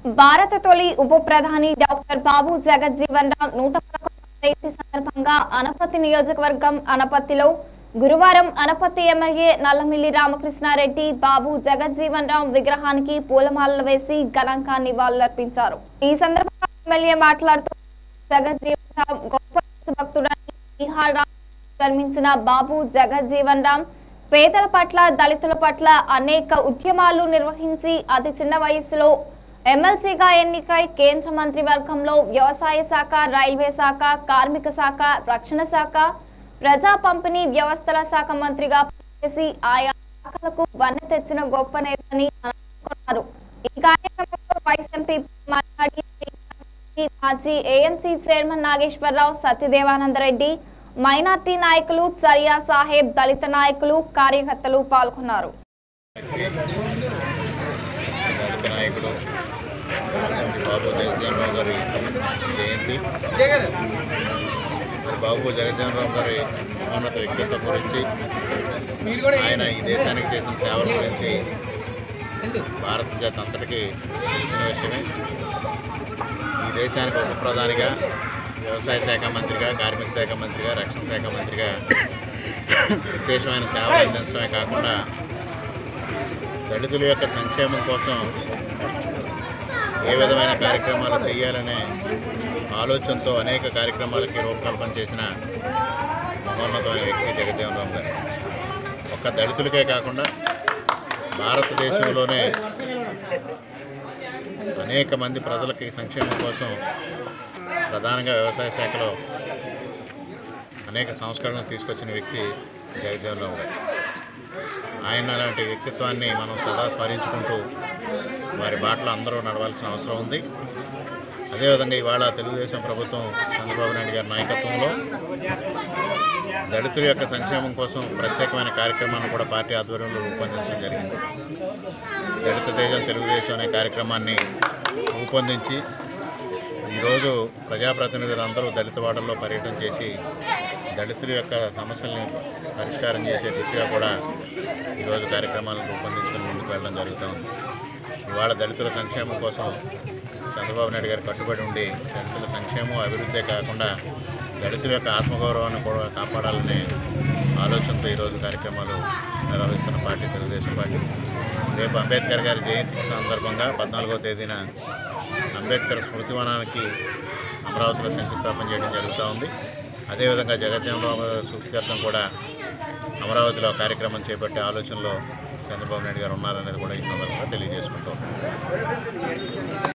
భారత తొలి ఉప ప్రధాని డాక్టర్ బాబు జగజ్జీవన్ రామ్ నూట పదకొండవ జయంతి సందర్భంగా అనపత్తి నియోజకవర్గం అనపత్తిలో గురువారం అనపత్తి ఎమ్మెల్యే నల్లమిల్లి రామకృష్ణారెడ్డి బాబు జగజ్జీవన్ రామ్ విగ్రహానికి పూలమాలలు వేసి ఘనంగా నివాళులర్పించారు ఈ సందర్భంగా ఎమ్మెల్యే మాట్లాడుతూ జగజ్జీవన్ రామ్ గొప్ప భక్తుడని బీహార్ రాష్ట్రం జన్మించిన బాబు జగజ్జీవన్ రామ్ పేదల పట్ల దళితుల పట్ల అనేక ఉద్యమాలు నిర్వహించి అతి చిన్న వయసులో ఎమ్మెల్సీగా ఎన్నికై కేంద్ర మంత్రి వర్గంలో వ్యవసాయ శాఖ రైల్వే శాఖ కార్మిక శాఖ రక్షణ శాఖ ప్రజా పంపిణీ వ్యవస్థల శాఖ మంత్రిగా పనిచేసి ఆయా శాఖలకు వన్నె తెచ్చిన గొప్ప నేతని అన్నారు ఈ కార్యక్రమంలో వైస్ ఎంపీ మాట్లాడి మాజీ AMC chairman Nageswara Rao Satyadevananda Reddy minority నాయకులు చరియా సాహెబ్ దళిత నాయకులు కార్యకర్తలు పాల్గొన్నారు దళిత నాయకుడు బాబు జగజ్జనరావు గారి జయంతి మరి బాబు జగజ్జనరావు గారి మహోన్నత వ్యక్తిత్వం గురించి ఆయన ఈ దేశానికి చేసిన సేవల గురించి భారత జాత అంతటికీ తెలిసిన విషయమే ఈ దేశానికి ఉప ప్రధానిగా వ్యవసాయ శాఖ మంత్రిగా కార్మిక శాఖ మంత్రిగా రక్షణ శాఖ మంత్రిగా విశేషమైన సేవలు అందించడమే కాకుండా దళితుల యొక్క సంక్షేమం కోసం ఏ విధమైన కార్యక్రమాలు చేయాలనే ఆలోచనతో అనేక కార్యక్రమాలకి రూపకల్పన చేసిన మహోన్నతమైన వ్యక్తి జగజ్జీవన్ రామ్ గారు ఒక్క దళితులకే కాకుండా భారతదేశంలోనే అనేక మంది ప్రజలకి సంక్షేమం కోసం ప్రధానంగా వ్యవసాయ శాఖలో అనేక సంస్కరణలు తీసుకొచ్చిన వ్యక్తి జగజ్జీవన్ రామ్ గారు ఆయన అలాంటి వ్యక్తిత్వాన్ని మనం సదా స్మరించుకుంటూ వారి బాటలో అందరూ నడవాల్సిన అవసరం ఉంది అదేవిధంగా ఇవాళ తెలుగుదేశం ప్రభుత్వం చంద్రబాబు నాయుడు గారి నాయకత్వంలో దళితుల యొక్క సంక్షేమం కోసం ప్రత్యేకమైన కార్యక్రమాన్ని కూడా పార్టీ ఆధ్వర్యంలో రూపొందించడం జరిగింది దళిత దేశం తెలుగుదేశం అనే కార్యక్రమాన్ని రూపొందించి ఈరోజు ప్రజాప్రతినిధులందరూ దళిత వాడల్లో పర్యటన చేసి దళితుల యొక్క సమస్యల్ని పరిష్కారం చేసే దిశగా కూడా ఈరోజు కార్యక్రమాలను రూపొందించుకుని ముందుకు వెళ్ళడం జరుగుతూ ఉంది ఇవాళ దళితుల సంక్షేమం కోసం చంద్రబాబు నాయుడు గారు కట్టుబడి ఉండి దళితుల సంక్షేమం అభివృద్ధే కాకుండా దళితుల యొక్క ఆత్మగౌరవాన్ని కూడా కాపాడాలనే ఆలోచనతో ఈరోజు కార్యక్రమాలు నిర్వహిస్తున్న పార్టీ తెలుగుదేశం పార్టీ రేపు అంబేద్కర్ గారి జయంతి సందర్భంగా పద్నాలుగో తేదీన అంబేద్కర్ స్మృతివనానికి అమరావతిలో శంకుస్థాపన చేయడం జరుగుతూ ఉంది అదేవిధంగా జగజ్జనరావు సూచితార్థం కూడా అమరావతిలో కార్యక్రమం చేపట్టే ఆలోచనలో చంద్రబాబు నాయుడు గారు ఉన్నారనేది కూడా ఈ సందర్భంగా తెలియజేసుకుంటూ ఉన్నాం